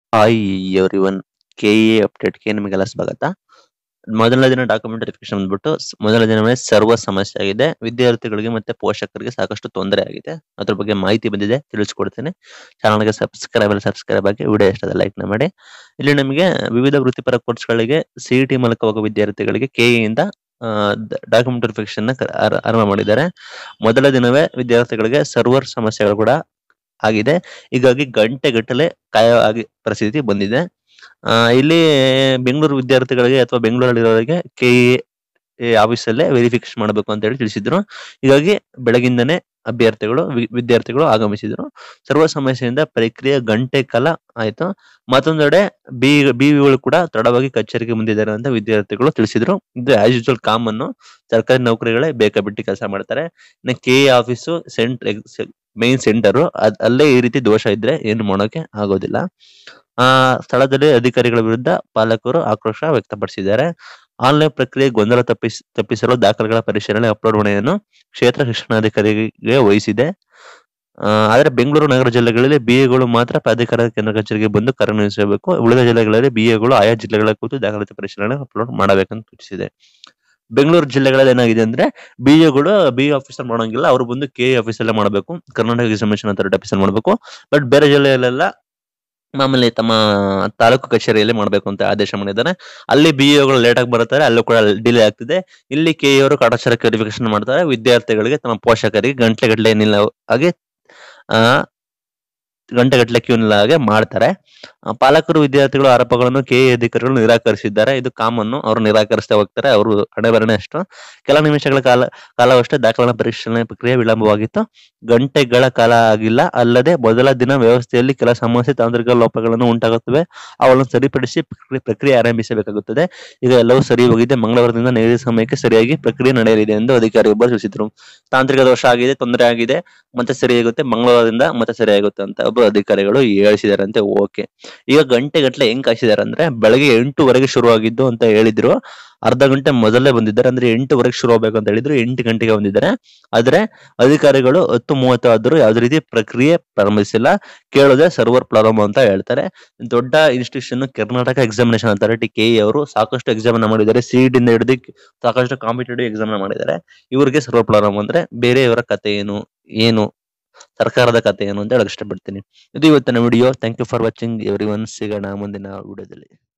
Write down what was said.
hi everyone K A ಅಪ್ಡೇಟ್ಗೆ ನಿಮಗೆಲ್ಲ ಸ್ವಾಗತ ಮೊದಲ ದಿನ ಡಾಕ್ಯುಮೆಂಟ್ ವೆರಿಫಿಕೇಶನ್ ಬಂದ್ಬಿಟ್ಟು ಸ್- ಮೊದಲ ದಿನವೇ ಸರ್ವ ಸಮಸ್ಯೆ ಆಗಿದೆ ವಿದ್ಯಾರ್ಥಿಗಳಿಗೆ ಮತ್ತೆ ಪೋಷಕರಿಗೆ ಸಾಕಷ್ಟು ತೊಂದರೆ ಆಗಿದೆ ಅದ್ರ ಬಗ್ಗೆ ಮಾಹಿತಿ ಬಂದಿದೆ ತಿಳಿಸ್ಕೊಡ್ತೇನೆ ಚಾನಲ್ಗೆ ಸಬ್ಸ್ಕ್ರೈಬ್ ಅಲ್ಲಿ ಸಬ್ಸ್ಕ್ರೈಬ್ ಆಗಿ ವಿಡಿಯೋ ಇಷ್ಟದ ಲೈಕ್ ನ ಮಾಡಿ ಇಲ್ಲಿ ನಮಗೆ ವಿವಿಧ ವೃತ್ತಿಪರ ಕೋರ್ಸ್ಗಳಿಗೆ ಸಿ ಟಿ ಮೂಲಕ ಹೋಗೋ ವಿದ್ಯಾರ್ಥಿಗಳಿಗೆ ಕೆ ಇಂದ ಡಾಕ್ಯುಮೆಂಟ್ ವೆರಿಫಿಕೇಶನ್ ನ ಕ- ಆರ- ಆರಂಭ ಮಾಡಿದ್ದಾರೆ ಮೊದಲ ದಿನವೇ ವಿದ್ಯಾರ್ಥಿಗಳಿಗೆ ಸರ್ವರ್ ಸಮಸ್ಯೆಗಳು ಕೂಡ ಆಗಿದೆ ಹೀಗಾಗಿ ಗಂಟೆಗಟ್ಟಲೆ ಕಾಯೋ ಆಗಿ ಪರಿಸ್ಥಿತಿ ಬಂದಿದೆ ಆ, ಇಲ್ಲಿ ಬೆಂಗಳೂರು ವಿದ್ಯಾರ್ಥಿಗಳಿಗೆ ಅಥವಾ ಬೆಂಗಳೂರಲ್ಲಿರೋರಿಗೆ ಕೆ ಎ ಆಫೀಸಲ್ಲೇ ವೆರಿಫಿಕೇಶನ್ ಮಾಡಬೇಕು ಅಂತ ಹೇಳಿ ತಿಳಿಸಿದ್ರು ಹೀಗಾಗಿ ಬೆಳಗಿಂದನೇ ಅಭ್ಯರ್ಥಿಗಳು ವಿ- ವಿದ್ಯಾರ್ಥಿಗಳು ಆಗಮಿಸಿದ್ರು ಸರ್ವ ಸಮಸ್ಯೆಯಿಂದ ಪ್ರಕ್ರಿಯೆ ಗಂಟೆ ಕಾಲ ಆಯ್ತು ಮತ್ತೊಂದೆಡೆ ಬಿ ಬಿವಿಗಳು ಕೂಡ ತಡವಾಗಿ ಕಚೇರಿಗೆ ಮುಂದಿದ್ದಾರೆ ಅಂತ ವಿದ್ಯಾರ್ಥಿಗಳು ತಿಳಿಸಿದ್ರು ಇದು ಆಸ್ ಯೂಶುವಲ್ ಕಾಮನ್ ಸರ್ಕಾರಿ ನೌಕರಿಗಳೇ ಬೇಕಾಬಿಟ್ಟಿ ಕೆಲಸ ಮಾಡ್ತಾರೆ ಇನ್ನು ಕೆ ಎ ಆಫೀಸು ಸೆಂಟ್ ಮೇನ್ ಸೆಂಟರ್ ಅಲ್ಲೇ ಈ ರೀತಿ ದೋಷ ಇದ್ರೆ ಏನು ಮಾಡೋಕೆ ಆಗೋದಿಲ್ಲ ಆ ಸ್ಥಳದಲ್ಲಿ ಅಧಿಕಾರಿಗಳ ವಿರುದ್ಧ ಪಾಲಕರು ಆಕ್ರೋಶ ವ್ಯಕ್ತಪಡಿಸಿದ್ದಾರೆ ಆನ್ಲೈನ್ ಪ್ರಕ್ರಿಯೆ ಗೊಂದಲ ತಪ್ಪಿಸ್ ತಪ್ಪಿಸಲು ದಾಖಲೆಗಳ ಪರಿಶೀಲನೆ ಅಪ್ಲೋಡ್ ಹೊಣೆಯನ್ನು ಕ್ಷೇತ್ರ ಶಿಕ್ಷಣಾಧಿಕಾರಿಗೆ ವಹಿಸಿದೆ ಆ, ಆದ್ರೆ ಬೆಂಗಳೂರು ನಗರ ಜಿಲ್ಲೆಗಳಲ್ಲಿ ಬಿಎಗಳು ಮಾತ್ರ ಪ್ರಾಧಿಕಾರ ಕೇಂದ್ರ ಕಚೇರಿಗೆ ಬಂದು ಕಾರ್ಯನಿರ್ವಹಿಸಬೇಕು ಉಳಿದ ಜಿಲ್ಲೆಗಳಲ್ಲಿ ಬಿಎಗಳು ಆಯಾ ಜಿಲ್ಲೆಗಳ ಕುರಿತು ದಾಖಲಾತಿ ಪರಿಶೀಲನೆ ಅಪ್ಲೋಡ್ ಮಾಡಬೇಕಂತ ಸೂಚಿಸಿದೆ ಬೆಂಗಳೂರು ಜಿಲ್ಲೆಗಳಲ್ಲಿ ಏನಾಗಿದೆ ಅಂದ್ರೆ ಬಿಎಗಳು ಬಿ ಆಫೀಸರ್ ಮಾಡೋಂಗಿಲ್ಲ ಅವರು ಬಂದು ಕೆ ಆಫೀಸಲ್ಲೇ ಮಾಡಬೇಕು ಕರ್ನಾಟಕ ಎಕ್ಸಾಮಿನೇಷನ್ ಅಥಾರಿಟಿ ಆಫೀಸಲ್ಲಿ ಮಾಡಬೇಕು ಬಟ್ ಬೇರೆ ಜಿಲ್ಲೆಯಲ್ಲೆಲ್ಲ ಮಾಮೂಲಿ ತಮ್ಮ ತಾಲೂಕು ಕಚೇರಿಯಲ್ಲಿ ಮಾಡಬೇಕು ಅಂತ ಆದೇಶ ಮಾಡಿದ್ದಾರೆ ಅಲ್ಲಿ ಬಿ ಗಳು ಲೇಟ್ ಆಗಿ ಬರುತ್ತಾರೆ ಅಲ್ಲೂ ಕೂಡ ಡಿಲೇ ಆಗ್ತಿದೆ ಇಲ್ಲಿ ಕೆ ಅವರು ಕಾಟಾಚಾರಕ್ಕೆ ವೆರಿಫಿಕೇಶನ್ ಮಾಡ್ತಾರೆ ವಿದ್ಯಾರ್ಥಿಗಳಿಗೆ ತಮ್ಮ ಪೋಷಕರಿಗೆ ಗಂಟೆ ಗಟ್ಟಲೆ ಏನಿಲ್ಲ ಹಾಗೆ ಆ ಗಂಟೆಗಟ್ಟಲೆ ಕ್ಯೂ ನಿಲ್ಲ ಹಾಗೆ ಮಾಡ್ತಾರೆ ಆ, ಪಾಲಕರು ವಿದ್ಯಾರ್ಥಿಗಳು ಆರೋಪಗಳನ್ನು ಕೆ ಅಧಿಕಾರಿಗಳು ನಿರಾಕರಿಸಿದ್ದಾರೆ ಇದು ಕಾಮನ್ನು ಅವರು ನಿರಾಕರಿಸ್ತಾ ಹೋಗ್ತಾರೆ ಅವರು ಹಣೆ ಬರಣೆ ಅಷ್ಟು ಕೆಲ ನಿಮಿಷಗಳ ಕಾಲ ಕಾಲವಷ್ಟೇ ದಾಖಲಾತಿ ಪರಿಶೀಲನೆ ಪ್ರಕ್ರಿಯೆ ವಿಳಂಬವಾಗಿತ್ತು ಗಂಟೆಗಳ ಕಾಲ ಆಗಿಲ್ಲ ಅಲ್ಲದೆ ಮೊದಲ ದಿನ ವ್ಯವಸ್ಥೆಯಲ್ಲಿ ಕೆಲ ಸಮಸ್ಯೆ ತಾಂತ್ರಿಕ ಲೋಪಗಳನ್ನು ಉಂಟಾಗುತ್ತವೆ ಅವುಗಳನ್ನು ಸರಿಪಡಿಸಿ ಪ್ರಕ್ರಿಯೆ- ಪ್ರಕ್ರಿಯೆ ಆರಂಭಿಸಬೇಕಾಗುತ್ತದೆ ಈಗ ಎಲ್ಲವೂ ಸರಿ ಹೋಗಿದೆ ಮಂಗಳವಾರದಿಂದ ನಿಗದಿತ ಸಮಯಕ್ಕೆ ಸರಿಯಾಗಿ ಪ್ರಕ್ರಿಯೆ ನಡೆಯಲಿದೆ ಎಂದು ಅಧಿಕಾರಿಯೊಬ್ಬರು ತಿಳಿಸಿದರು ತಾಂತ್ರಿಕ ದೋಷ ಆಗಿದೆ ತೊಂದರೆ ಆಗಿದೆ ಮತ್ತೆ ಸರಿಯಾಗುತ್ತೆ ಮಂಗಳವಾರದಿಂದ ಮತ್ತೆ ಸರಿಯಾಗುತ್ತೆ ಅಂತ ಒಬ್ಬ ಅಧಿಕಾರಿಗಳು ಹೇಳಿಸಿದಾರೆ ಅಂತೆ ಓಕೆ ಈಗ ಗಂಟೆ ಗಟ್ಟಲೆ ಹೆಂಗ್ ಕಾಯಿಸಿದಾರೆ ಅಂದ್ರೆ ಬೆಳಗ್ಗೆ ಎಂಟುವರೆಗೆ ಶುರುವಾಗಿದ್ದು ಅಂತ ಹೇಳಿದ್ರು ಅರ್ಧ ಗಂಟೆ ಮೊದಲೇ ಬಂದಿದ್ದಾರೆ ಅಂದ್ರೆ ಎಂಟುವರೆಗೆ ಶುರು ಆಗ್ಬೇಕು ಅಂತ ಹೇಳಿದ್ರು ಎಂಟು ಗಂಟೆಗೆ ಬಂದಿದ್ದಾರೆ ಆದ್ರೆ ಅಧಿಕಾರಿಗಳು ಹತ್ತು ಮೂವತ್ತು ಆದ್ರೂ ಯಾವ್ದೇ ರೀತಿ ಪ್ರಕ್ರಿಯೆ ಪ್ರಾರಂಭಿಸಿಲ್ಲ ಕೇಳೋದೆ ಸರ್ವರ್ ಪ್ರಾರಂಭ ಅಂತ ಹೇಳ್ತಾರೆ ದೊಡ್ಡ institution Karnataka examination authority K ಅವರು ಸಾಕಷ್ಟು ಎಕ್ಸಾಮ್ ಮಾಡಿದ್ದಾರೆ ಸಿಇಟಿ ಇಂದ ಹಿಡಿದು ಸಾಕಷ್ಟು ಕಾಂಪಿಟೇಟಿವ್ ಎಕ್ಸಾಮ್ ಮಾಡಿದ್ದಾರೆ ಇವರಿಗೆ ಸರ್ವರ್ ಪ್ರಾರಂಭ ಅಂದ್ರೆ ಬೇರೆಯವರ ಕತೆ ಏನು ಏನು ಸರ್ಕಾರದ ಕತೆ ಏನು ಅಂತ ಹೇಳಕ್ ಇಷ್ಟಪಡ್ತೀನಿ ಇದು ಇವತ್ತಿನ video thank you for watching everyone ಸಿಗೋಣ ಮುಂದಿನ ವಿಡಿಯೋದಲ್ಲಿ